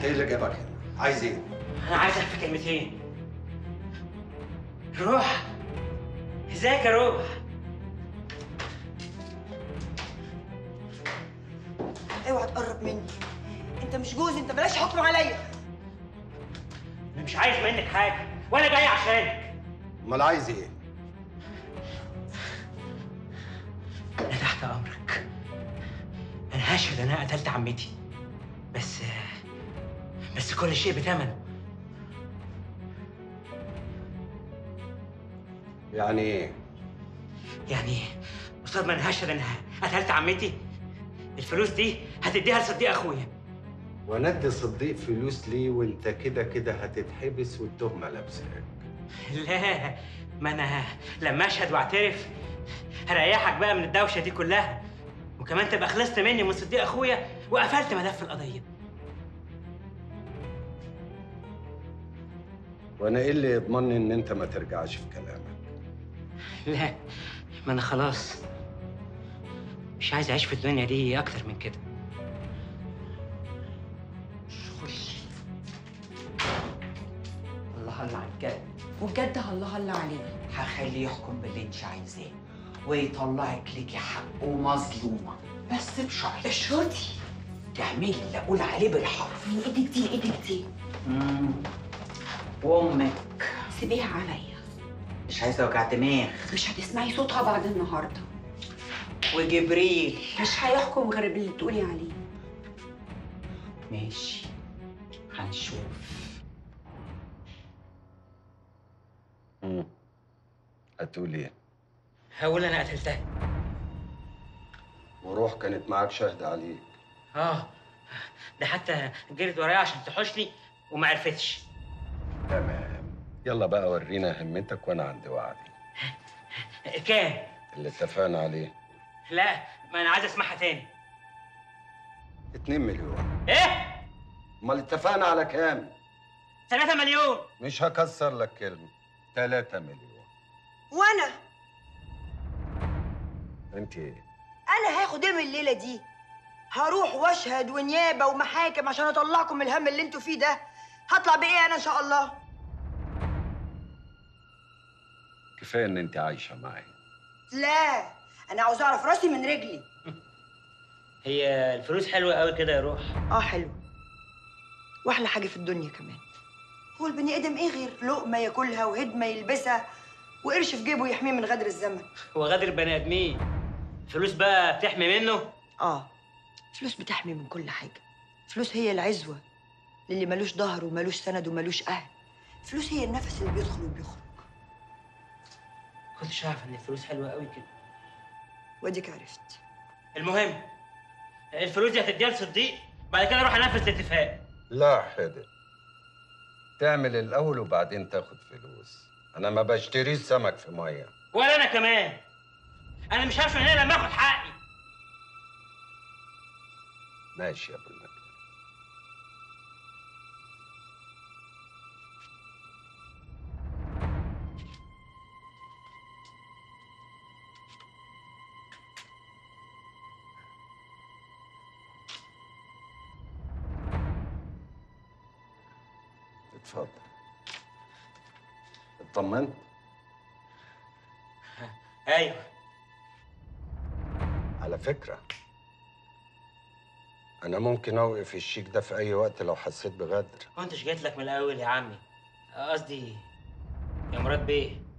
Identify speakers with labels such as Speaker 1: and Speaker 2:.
Speaker 1: انت ايه اللي جابك هنا عايز ايه
Speaker 2: انا عايزك في كلمتين روح ازيك يا روح
Speaker 3: اوعى تقرب مني انت مش جوزي انت بلاش حكم عليا
Speaker 2: انا مش عايز منك حاجه وانا جاي عشانك
Speaker 1: امال عايز ايه
Speaker 2: انا تحت امرك انا هشهد ان انا قتلت عمتي بس بس كل شيء بثمن
Speaker 1: يعني ايه
Speaker 2: يعني قصاد ما انا هشهد ان قتلت عمتي الفلوس دي هتديها لصديق اخويا
Speaker 1: وندي صديق فلوس ليه وانت كده كده هتتحبس والتهمه لابساك
Speaker 2: لا ما انا لما اشهد واعترف هريحك بقى من الدوشه دي كلها وكمان تبقى خلصت مني ومن صديق اخويا وقفلت ملف القضيه
Speaker 1: وانا ايه اللي يضمنني ان انت ما ترجعش في كلامك
Speaker 2: لا ما انا خلاص مش عايز اعيش في الدنيا دي اكتر من كده
Speaker 4: الله الله على الجد
Speaker 3: وبجد الله الله عليك
Speaker 4: هخليه يحكم باللي انت عايزاه ويطلعك ليكي حق ومظلومه بس بشرط
Speaker 3: الشرطي
Speaker 4: تعملي اللي اقول عليه بالحرف
Speaker 3: ايدك دي ايدك دي
Speaker 4: مم. وامك
Speaker 3: سيبيها عليا
Speaker 4: مش عايزه وجع دماغ
Speaker 3: مش هتسمعي صوتها بعد النهارده
Speaker 4: وجبريل
Speaker 3: مش هيحكم غير باللي تقولي عليه
Speaker 4: ماشي هنشوف
Speaker 1: امم هتقول ايه
Speaker 2: هقول انا قتلتها
Speaker 1: وروح كانت معاك شاهد عليك
Speaker 2: اه ده حتى جرت ورايا عشان تحوشني وما عرفتش
Speaker 1: تمام يلا بقى ورينا همتك وانا عندي وعدي
Speaker 2: كام
Speaker 1: اللي اتفقنا عليه
Speaker 2: لا ما انا عايز اسمعها تاني
Speaker 1: 2 مليون
Speaker 2: ايه
Speaker 1: امال اتفقنا على كام
Speaker 2: 3 مليون
Speaker 1: مش هكسر لك كلمه 3 مليون
Speaker 3: وانا
Speaker 1: انت ايه
Speaker 3: انا هاخد ايه من الليله دي هروح واشهد ونيابه ومحاكم عشان اطلعكم من الهم اللي انتوا فيه ده هطلع بايه انا ان شاء الله
Speaker 1: كفايه ان انت عايشه معايا
Speaker 3: لا انا عاوز اعرف راسي من رجلي
Speaker 2: هي الفلوس حلوه قوي كده يا روح
Speaker 3: اه حلو واحلى حاجه في الدنيا كمان هو البني ادم ايه غير لقمه ياكلها وهدمه يلبسها وقرش في جيبه يحميه من غدر الزمن
Speaker 2: هو غادر البني ادمين فلوس بقى بتحمي منه
Speaker 3: اه فلوس بتحمي من كل حاجه فلوس هي العزوه للي ملوش ظهر وملوش سند وملوش اهل فلوس هي النفس اللي بيدخل وبيخرج
Speaker 2: كنتش عارف ان الفلوس حلوه قوي كده
Speaker 3: واديك عرفت
Speaker 2: المهم الفلوس دي هتديها لصديق بعد كده اروح انفذ الاتفاق
Speaker 1: لا حدق تعمل الاول وبعدين تاخد فلوس انا ما بشتريش سمك في ميه
Speaker 2: ولا انا كمان انا مش هعرف هنا لما اخد حقي
Speaker 1: ماشي يا ابو المجد اتفضل اطمنت
Speaker 2: ايوه
Speaker 1: على فكرة أنا ممكن أوقف الشيك ده في أي وقت لو حسيت بغدر
Speaker 2: كنتش جيت لك من الاول يا عمي قصدي يا مراد بيه